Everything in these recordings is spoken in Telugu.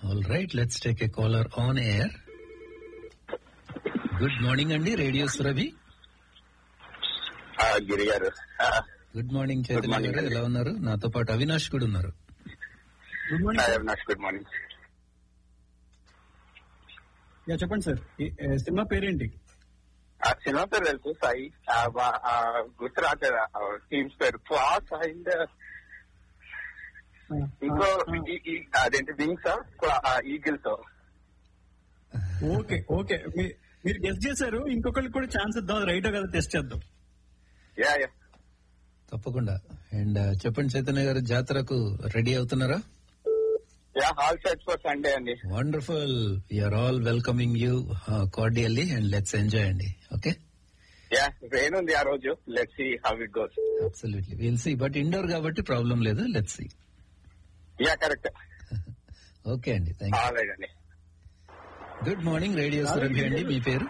All right let's take a caller on air good morning అండి రేడియో సురభి ఆ, గిరి గారు ఆ, గుడ్ మార్నింగ్ చైతన్య morning గారు అండి. ఎలా ఉన్నారు నాతో పాటు అవినాష్ కూడా ఉన్నారు good morning hi sir Avinash good morning yeah చెప్పండి సార్ ఈ- ఏ, సినిమా పేరేంటి ఆ సినిమా పేరు తెలుసు సాయి ఆ, వా- ఆ, గుర్తు రావట్లేదు టీమ్స్ పేరు క్లాస్ అండ్ ఇంకో ఈ- ఈ- అదేంటి వింగ్స్ ఈగిల్స్ ఓకే ఓకే మీ- మీరు గెస్ట్ చేశారు ఇంకొకరికి కూడా ఛాన్స్ ఇద్దాం రైటో కదా టెస్ట్ చేద్దాం యా యా తప్పకుండా అండ్ చెప్పండి చైతన్య గారు జాతరకు రెడీ అవుతున్నారా yeah all set for Sunday అండి wonderful you are all welcoming you cordially and let's enjoy అండి ఓకే యా రెయిన్ ఉంది ఆ రోజు let see how it goes absolutely will see but indoor కాబట్టి ప్రాబ్లం లేదు let's see yeah correct okay అండి థ్యాంక్ యూ ఆల్రైట్ అండి గుడ్ మార్నింగ్ రేడియో సురభి అండి మీ పేరు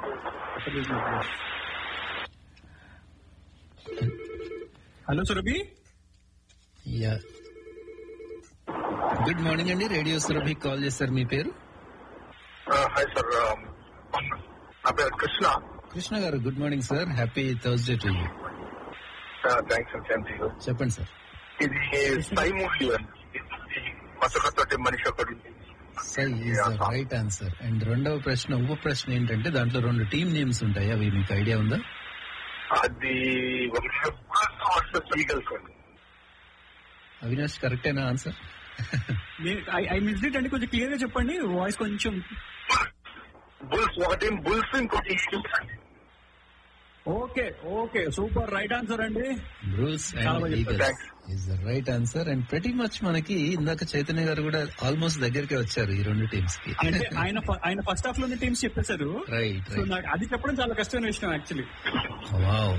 hello Surabhi yeah good morning అండి రేడియో సురభి కాల్ చేశారు మీ పేరు హాయ్ సార్ నా పేరు కృష్ణ కృష్ణ గారు good morning sir happy Thursday to you thanks అండి చెప్పండి సార్ ఇది సై మూవీ అండి మసకతోటి మనిషి ఒకటి Sye is the right answer and రెండవ ప్రశ్న ఉప ప్రశ్న ఏంటంటే దాంట్లో రెండు టీమ్ నేమ్స్ ఉంటాయి అవి మీకు ఐడియా ఉందా అది వర్సెస్ ఈగల్స్ అండి అవినాష్ కరెక్టేనా ఆన్సర్ ఐ మిస్ ఇట్ అండి కొంచెం క్లియర్ గా చెప్పండి వాయిస్ కొంచెం బుల్స్ ఒకటి బుల్స్ ఇంకోటి ఈగల్స్ అండి okay okay super right answer అండి బ్రూస్ చాలా అండ్ బాగా eagles Thanks. Is the right answer and ప్రతి మచ్ మనకి ఇందాక చైతన్య గారు కూడా ఆల్మోస్ట్ దగ్గరికి వచ్చారు ఈ రెండు టీమ్స్ కి అంటే ఆయన ఫ- ఆయన ఫస్ట్ హాఫ్ లోనే టీమ్స్ చెప్పేశారు రైట్ సో రైట్ నాకు అది చెప్పడం చాలా కష్టమైన విషయం యాక్చువల్లీ వావ్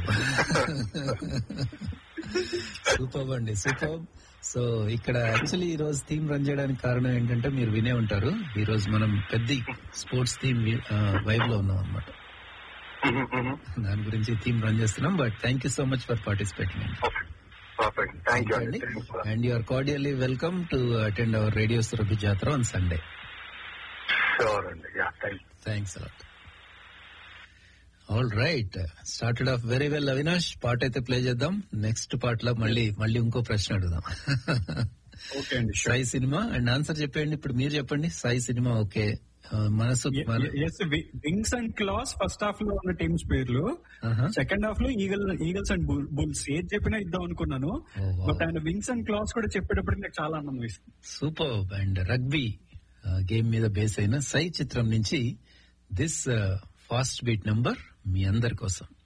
సూపర్ అండి సూపర్ సో ఇక్కడ యాక్చువల్లీ ఈ రోజు థీమ్ రన్ చేయడానికి కారణం ఏంటంటే మీరు వినే ఉంటారు ఈ రోజు మనం పెద్ద స్పోర్ట్స్ థీమ్ వైబ్ లో ఉన్నాం అనమాట దాని గురించి థీమ్ రన్ చేస్తున్నాం but thank you so much for participating perfect thank you అండి అండి and you are cordially welcome to attend our radio Surabhi జాతర ఆన్ సండే షూర్ అండి yeah thank you thanks a lot all right started off very well Avinash పాట అయితే ప్లే చేద్దాం నెక్స్ట్ పార్ట్ లో మళ్ళీ మళ్ళీ ఇంకో ప్రశ్న అడుగుదాం ఓకే అండి సాయి సినిమా అండ్ ఆన్సర్ చెప్పండి ఇప్పుడు మీరు చెప్పండి సాయి సినిమా ఓకే ఆ, మనసు మన- ఎస్ wings and claws first half లో ఉన్న టీమ్స్ పేర్లు ఆహా. సెకండ్ హాఫ్ లో ఈగల్ ఈగల్స్ అండ్ బుల్స్ ఏది చెప్పినా ఇద్దాం అనుకున్నాను Oh, wow. బట్ ఆయన వింగ్స్ అండ్ క్లాస్ కూడా చెప్పేటప్పటికి నాకు చాలా ఆనందం వేస్తుంది సూపర్ అండ్ రగ్బీ గేమ్ మీద బేస్ అయిన సై చిత్రం నుంచి దిస్ ఫాస్ట్ బీట్ నంబర్ మీ అందరి కోసం